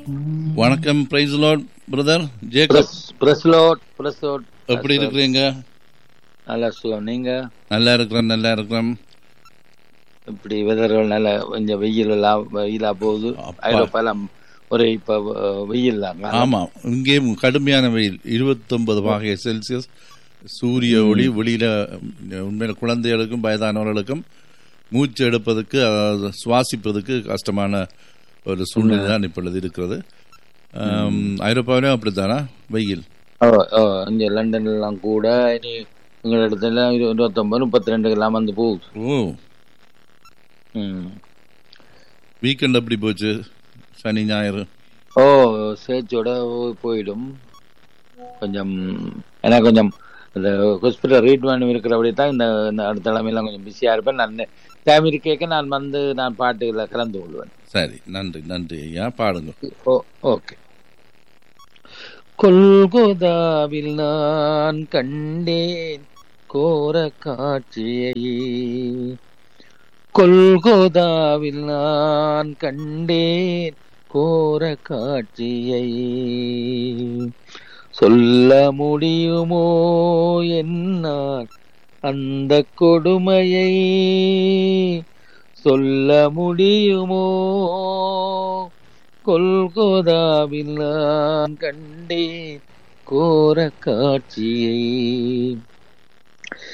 வணக்கம் praise lord brother Jacob praise lord praise lord எப்படி இருக்கிறீங்க நல்லா சொல்லுவோம் நீங்க நல்லா இருக்கிறேன் நல்லா இருக்கிறேன் இப்படி வெதர்கள் நல்ல கொஞ்சம் வெயில் எல்லாம் வெயிலா போகுது அப்பா. ஐரோப்பால ஒரு இப்ப அஹ், வெயில் தான் ஆமா இங்கேயும் கடுமையான வெயில் இருபத்தொன்பது வகை செல்சியஸ் சூரிய ஒளி வெளியில உண்மையில குழந்தைகளுக்கும் வயதானவர்களுக்கும் மூச்சு எடுப்பதற்கு அதாவது சுவாசிப்பதற்கு கஷ்டமான ஒரு சூழ்நிலை தான் இப்பொழுது இருக்கிறது ஆம், ஐரோப்பாவிலும் அப்படித்தானா வெயில் ஓ, ஓ, இங்க லண்டன்ல எல்லாம் கூட இனி எங்க இடத்துல இரு- இருபத்தொன்பது முப்பத்தி ரெண்டுக்கு எல்லாம் வந்து போகுது ஓ ம். வீக்கெண்ட் எப்படி போச்சு சனி ஞாயிறு ஓ சேர்ச்சோட போயிடும் கொஞ்சம் ஏன்னா கொஞ்சம் இந்த ஹாஸ்பிட்டல் ட்ரீட்மெண்ட் இருக்கிறபடி தான் இந்த இந்த அடுத்த தலைமையெல்லாம் கொஞ்சம் பிஸியாக இருப்பேன் நான் டைம் இருக்கேக்க நான் வந்து நான் பாட்டுகளை கலந்து கொள்வேன் சரி நன்றி நன்றி ஐயா பாடுங்க ஓ ஓகே கொல்கொதாவில் நான் கண்டேன் கோர காட்சியை கொல்கொதாவில் நான் கண்டேன் கோர காட்சியை சொல்ல முடியுமோ என்னால் அந்த கொடுமையை சொல்ல முடியுமோ கொல்கோதாவில் நான் கண்டேன் கோர காட்சியை